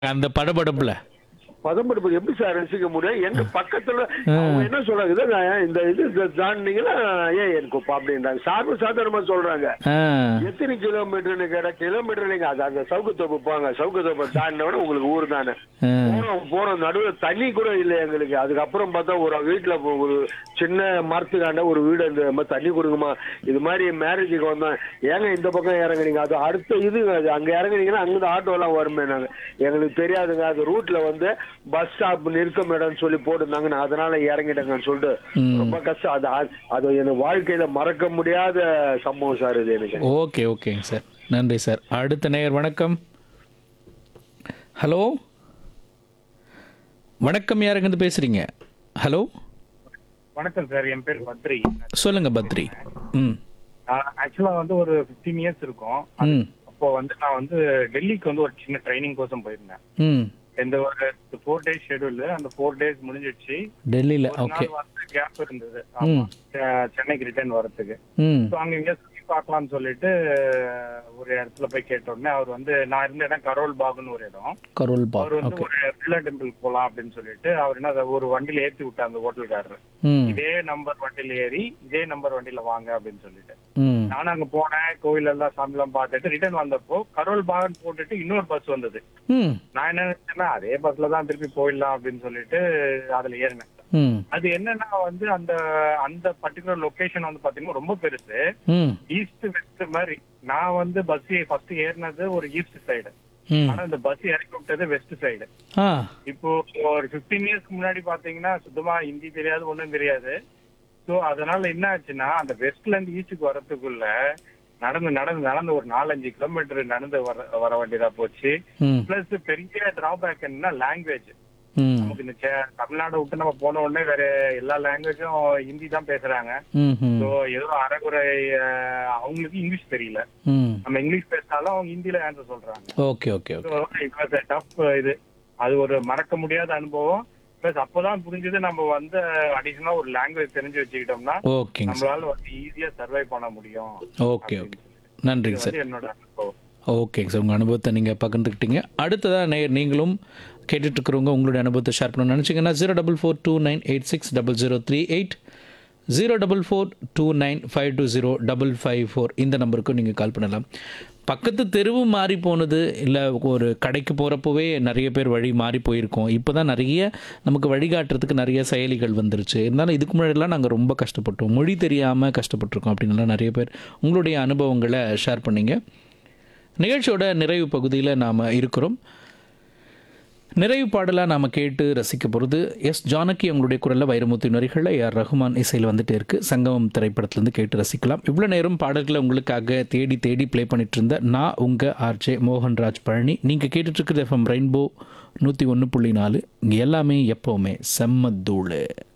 அந்த படபடப்புல பதம்படுப்பு எப்படி சார் ரசிக்க முடியும் எங்க பக்கத்துல அவங்க என்ன சொல்றாங்க இதை நான் இந்த இது தாண்டினீங்கன்னா ஏன் எனக்கு இப்ப அப்படின்றாங்க சார்பு சாதாரணமா சொல்றாங்க ஆ, எத்தனை கிலோமீட்டர்னு கேட்டா கிலோமீட்டர் நீங்க அது அந்த சவுக்கத்தோப்பு போங்க சவுக்கத்தோப்பு தாண்டினவன உங்களுக்கு ஊர் தானே ஆ. போறோம் போறோம் நடுவில் தண்ணி கூட இல்லை எங்களுக்கு அதுக்கப்புறம் பார்த்தா ஒரு வீட்டுல இப்போ ஒரு சின்ன மரத்துக்காண்ட ஒரு வீடு அந்த மாதிரி தண்ணி கொடுங்கம்மா இது மாதிரி மேரேஜுக்கு வந்தோம் ஏங்க இந்த பக்கம் இறங்குனீங்க அது அடுத்த இது அது அங்க இறங்குனீங்கன்னா அங்கிருந்து ஆட்டோ எல்லாம் வருமே நாங்க எங்களுக்கு தெரியாதுங்க அது ரூட்ல வந்து பஸ் ஸ்டாப் நிற்கும் இடம்னு சொல்லி போட்டிருந்தாங்க நான் அதனால இறங்கிட்டேங்கன்னு சொல்லிட்டு ரொம்ப கஷ்டம் அது அது- அது என் வாழ்க்கையில மறக்க முடியாத சம்பவம் சார் இது எனக்கு ஓகே ஓகேங்க சார் நன்றி சார் அடுத்த நேயர் வணக்கம் ஹலோ வணக்கம் யாருங்க பேசுறீங்க ஹலோ வணக்கம் சார் என் பேர் பத்ரி சொல்லுங்க பத்ரி ம் ஆக்சுவலா வந்து ஒரு 15 இயர்ஸ் இருக்கும் ம் அப்போ வந்து நான் வந்து டெல்லிக்கு வந்து ஒரு சின்ன ட்ரைனிங் கோசம் போயிருந்தேன் ம் இந்த ஒரு ஃபோர் டேஸ் ஷெட்யூல் அந்த ஃபோர் டேஸ் முடிஞ்சிடுச்சு டெல்லியில் ஒரு ஓகே நாள் வந்து கேப் இருந்தது ஆமா. செ- சென்னைக்கு ரிட்டர்ன் வரதுக்கு ம் ஸோ அங்க இங்க சுத்தி பார்க்கலாம்னு சொல்லிட்டு ஒரு இடத்துல போய் கேட்ட உடனே அவர் வந்து நான் இருந்த இடம் கரோல் பாகுன்னு ஒரு இடம் கரோல் பாக் அவர் வந்து ஓகே ஒரு பில்லா டெம்பிள் போலாம் அப்படின்னு சொல்லிட்டு அவர் என்ன அதை ஒரு வண்டியில ஏத்தி விட்டார் அந்த ஹோட்டல்காரரு ம் இதே நம்பர் வண்டியில ஏறி இதே நம்பர் வண்டியில வாங்க அப்படின்னு சொல்லிட்டு ம் நானும் அங்க போனேன் கோயில் எல்லாம் சாமி எல்லாம் பார்த்துட்டு ரிட்டர்ன் வந்தப்போ கரோல் பாகன் போட்டுட்டு இன்னொரு பஸ் வந்தது ம் நான் என்ன நினைச்சேன்னா அதே பஸ்ல தான் திருப்பி போயிடலாம் அப்படின்னு சொல்லிட்டு அதுல ஏறினேன் ம் அது என்னன்னா வந்து அந்த அந்த பர்டிகுலர் லொகேஷன் வந்து பாத்தீங்கன்னா ரொம்ப பெருசு ம் ஈஸ்ட் வெஸ்ட் மாதிரி நான் வந்து பஸ் ஃபர்ஸ்ட் ஏறினது ஒரு ஈஸ்ட் சைடு ம் ஆனா இந்த பஸ் இறக்கி விட்டது வெஸ்ட் சைடு ஆ இப்போ ஒரு 15 இயர்ஸ்க்கு முன்னாடி பாத்தீங்கன்னா சுத்தமா ஹிந்தி தெரியாது ஒண்ணும் தெரியாது சோ அதனால என்ன ஆச்சுன்னா அந்த வெஸ்ட்ல இருந்து ஈஸ்டுக்கு வரதுக்குள்ள நடந்து நடந்து நடந்து ஒரு நாலஞ்சு கிலோமீட்டர் நடந்து வர வர வேண்டியதா போச்சு ம் பிளஸ் பெரிய டிராபேக் என்னன்னா லாங்குவேஜ் ம் நமக்கு இந்த சே- தமிழ்நாடு விட்டு நம்ம போன உடனே வேற எல்லா லாங்குவேஜும் ஹிந்தி தான் பேசுறாங்க ம் ம் சோ ஏதோ அரைகுறை அஹ், அவங்களுக்கு இங்கிலீஷ் தெரியல ம் நம்ம இங்கிலீஷ் பேசினாலும் அவங்க ஹிந்தில ஆன்சர் சொல்றாங்க ஓகே ஓகே ஓகே டஃப் இது அது ஒரு மறக்க முடியாத அனுபவம் பிளஸ் அப்பதான் புரிஞ்சது நம்ம வந்து அடிஷனலா ஒரு லாங்குவேஜ் தெரிஞ்சு வச்சுக்கிட்டோம்னா ஓகேங்க சார் நம்மளால வந்து ஈஸியா சர்வை பண்ண முடியும் ஓகே ஓகே இது நன்றிங்க சார் வந்து என்னோட அனுபவம் ஓகேங்க சார் உங்கள் அனுபவத்தை நீங்கள் பகிர்ந்துக்கிட்டீங்க அடுத்ததாக நே நீங்களும் கேட்டுட்ருக்கிறவங்க உங்களுடைய அனுபவத்தை ஷேர் பண்ணணும்னு நினச்சிங்கன்னா zero double four two nine eight six double zero three eight zero double four two nine five two zero double five four இந்த நம்பருக்கும் நீங்கள் கால் பண்ணலாம் பக்கத்து தெருவு மாறி போனது இல்லை ஒரு கடைக்கு போகிறப்போவே நிறைய பேர் வழி மாறி போயிருக்கோம் இப்போ தான் நிறைய நமக்கு வழிகாட்டுறதுக்கு நிறைய செயலிகள் வந்துருச்சு இருந்தாலும் இதுக்கு முன்னாடிலாம் நாங்கள் ரொம்ப கஷ்டப்பட்டோம் மொழி தெரியாமல் கஷ்டப்பட்டிருக்கோம் அப்படின்லாம் நிறைய பேர் உங்களுடைய அனுபவங்களை ஷேர் பண்ணீங்க நிகழ்ச்சியோட நிறைவு பகுதியில் நாம் இருக்கிறோம் நிறைவு பாடலாக நாம் கேட்டு ரசிக்க போகிறது எஸ் ஜானகி அவங்களுடைய குரலில் வைரமுத்து நரிகளில் ஏஆர் ரஹ்மான் இசையில் வந்துட்டே இருக்கு சங்கமம் திரைப்படத்துலேருந்து கேட்டு ரசிக்கலாம் இவ்வளோ நேரம் பாடல்களை உங்களுக்காக தேடி தேடி ப்ளே பண்ணிட்டு இருந்த நான் உங்கள் ஆர்ஜே மோகன்ராஜ் பழனி நீங்கள் கேட்டுட்ருக்குறது எஃப்எம் ரெயின்போ நூற்றி ஒன்று புள்ளி நாலு இங்கே எல்லாமே எப்போவுமே செம்ம தூளு